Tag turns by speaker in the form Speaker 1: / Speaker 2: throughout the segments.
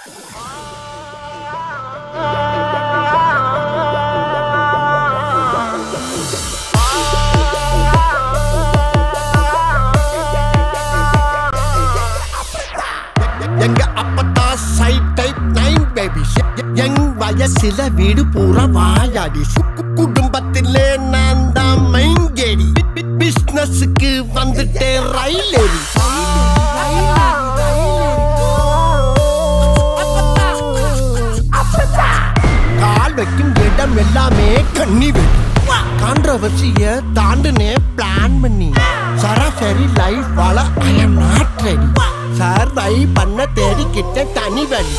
Speaker 1: எங்க அப்பத்தா side type nine baby எங் வயசுல வீடு பூரா வாயாடி சுக்கு குடும்பத்திலே நான் தான் மைங்கேடி பிசினஸுக்கு வந்துட்டேன் ரயில் ஏறி கால் வைக்கும் இடம் எல்லாமே கண்ணி வெடி கான்ட்ரவர்சிய தாண்டுனே பிளான் பண்ணி சராசரி லைஃப் வாழ I am not ready survive பண்ண தேடிக்கிட்ட தனி வழி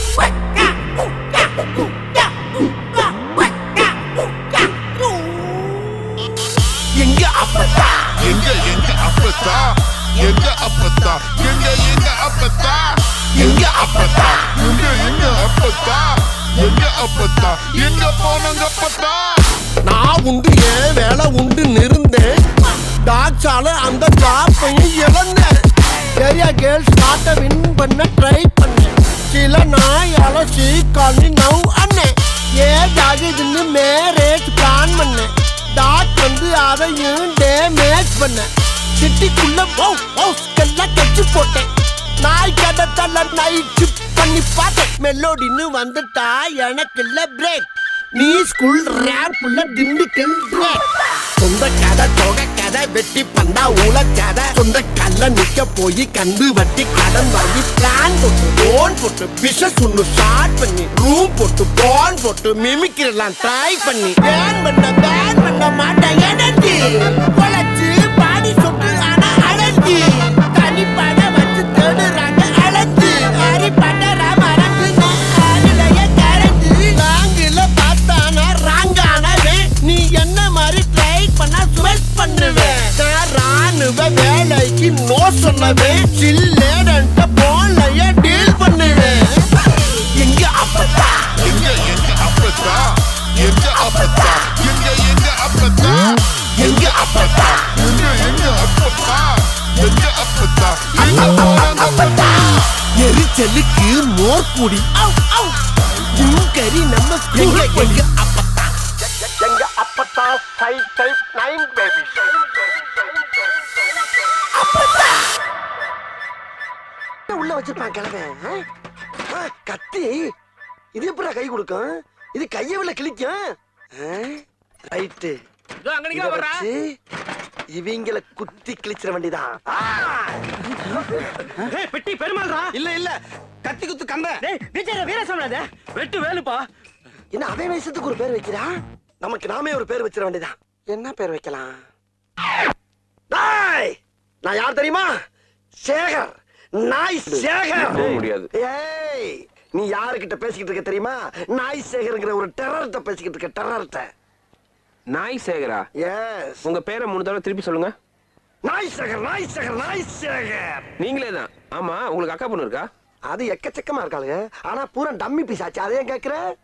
Speaker 1: எங்க அப்பத்தா
Speaker 2: எங்க எங்க அப்பத்தா எங்க அப்பத்தா எங்க எங்க அப்பத்தா
Speaker 1: எங்க அப்பத்தா
Speaker 2: எங்க எங்க அப்பத்தா எங்க அப்பத்தா எங்க போனங்க அப்பத்தா
Speaker 1: நான் உண்டு ஏன் வேலை உண்டு இருந்தேன் டாக்ஸால அந்த ஜாப்பையும் இழந்தேன் ஏரியா கேர்ள்ஸ் நாட்டை வின் பண்ண ட்ரை பண்ணேன் சில நாய் அலசி காலி நவ் அண்ணன் ஏன் ஆகுதுன்னு மேரேஜ் பிளான் பண்ணேன் டாக் வந்து அதையும் டேமேஜ் பண்ணேன் சிட்டிக்குள்ள எல்லாம் கட்சி போட்டேன் நாய் கடத்தல நைட்டு பண்ணி பார்த்தேன் மெலோடின்னு வந்துட்டா எனக்கு இல்ல பிரேக் நீ ஸ்கூல் ரேப்ல திண்டுக்கல் பிரேக் சொந்த கதை தொகை கதை வெட்டி பந்தா ஊழ கதை சொந்த கல்ல நிக்க போய் கண்டு வட்டி கடன் வாங்கி பிளான் போட்டு லோன் போட்டு பிசினஸ் ஒன்று ஸ்டார்ட் பண்ணி ரூம் போட்டு பான் போட்டு மிமிக்கிறலாம் ட்ரை பண்ணி பேன் பண்ண பேன் பண்ண மாட்டேன் எனர்ஜி வளர்ச்சி பாடி சொட்டு ஆனா அழகி தனிப்பட வச்சு தேடுறாங்க அழகு அரிப்பட்ட மறந்து ஆளுடைய கரந்து நாங்கள பார்த்தானா ராங்கானவே நீ என்ன மாதிரி ட்ரை பண்ணா ஸ்வெட் பண்ணுவேன் நான் ராணுவ வேலைக்கு நோ சொன்னவேன் சில்லேடன்ட்ட போன்லயே டீல் பண்ணுவேன் எங்க அப்பத்தா
Speaker 2: எங்க எங்க அப்பத்தா எங்க அப்பத்தா எங்க எங்க அப்பத்தா
Speaker 1: எங்க அப்பத்தா
Speaker 2: எங்க எங்க அப்பத்தா எங்க அப்பத்தா எங்க போனங்க அப்பத்தா
Speaker 1: எரிச்சலுக்கு மோர் குடி கறி நம்ம எங்க எங்க அப்பத்தா எங்க அப்பத்தா டைப் டைப் நைன் பேபி உள்ள வச்சிருப்பான் கிழமை கத்தி இது எப்படா கை கொடுக்கும் இது கையை விட கிழிக்கும் ரைட்டு
Speaker 3: அங்க நிக்க வர்றா
Speaker 1: இவங்கள குத்தி கிழிச்சிட வேண்டியதான்
Speaker 3: ஏய் பெட்டி பெருமாள்ரா
Speaker 1: இல்ல இல்ல கத்தி குத்து கம்ப
Speaker 3: டேய் விஜய் வீரசாமி வெட்டு வேலுப்பா
Speaker 1: என்ன அவன் வயசத்துக்கு ஒரு பேர் வைக்கிறா நமக்கு நாமே ஒரு பேர் வச்சிட வேண்டியதான் என்ன பேர் வைக்கலாம் டேய், நான் யார் தெரியுமா சேகர் நாய் சேகர்
Speaker 4: முடியாது.
Speaker 1: ஏய் நீ யாருக்கிட்ட பேசிக்கிட்டு இருக்க தெரியுமா நாய் சேகர்ங்கிற ஒரு டெரர்ட்ட பேசிக்கிட்டு இருக்க டெரர்ட்ட
Speaker 4: நாய் சேகரா
Speaker 1: எஸ்
Speaker 4: உங்க பேரை மூணு தடவை திருப்பி சொல்லுங்க
Speaker 1: நாய் சேகர் நாய் சேகர் நாய் சேகர்
Speaker 4: நீங்களே தான் ஆமா உங்களுக்கு அக்கா பொண்ணு இருக்கா
Speaker 1: அது எக்கச்சக்கமா இருக்காளுங்க ஆனா பூரா டம்மி பீஸ் ஆச்சு அதையும் கேக்குற